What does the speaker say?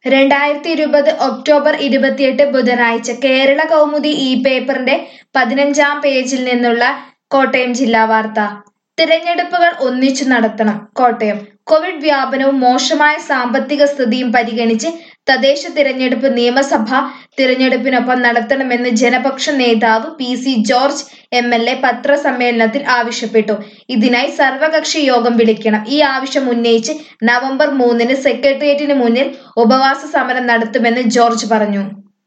രണ്ടായിരത്തി ഇരുപത് ഒക്ടോബർ ഇരുപത്തിയെട്ട് ബുധനാഴ്ച കേരള കൗമുദി ഈ പേപ്പറിന്റെ പതിനഞ്ചാം പേജിൽ നിന്നുള്ള കോട്ടയം ജില്ലാ വാർത്ത തിരഞ്ഞെടുപ്പുകൾ ഒന്നിച്ചു നടത്തണം കോട്ടയം കോവിഡ് വ്യാപനവും മോശമായ സാമ്പത്തിക സ്ഥിതിയും പരിഗണിച്ച് തദ്ദേശ തിരഞ്ഞെടുപ്പ് നിയമസഭാ തിരഞ്ഞെടുപ്പിനൊപ്പം നടത്തണമെന്ന് ജനപക്ഷ നേതാവ് P C George M L A പത്രസമ്മേളനത്തിൽ ആവശ്യപ്പെട്ടു ഇതിനായി സർവകക്ഷി യോഗം വിളിക്കണം ഈ ആവശ്യം ഉന്നയിച്ച് നവംബർ മൂന്നിന് സെക്രട്ടേറിയറ്റിന് മുന്നിൽ ഉപവാസ സമരം നടത്തുമെന്ന് ജോർജ് പറഞ്ഞു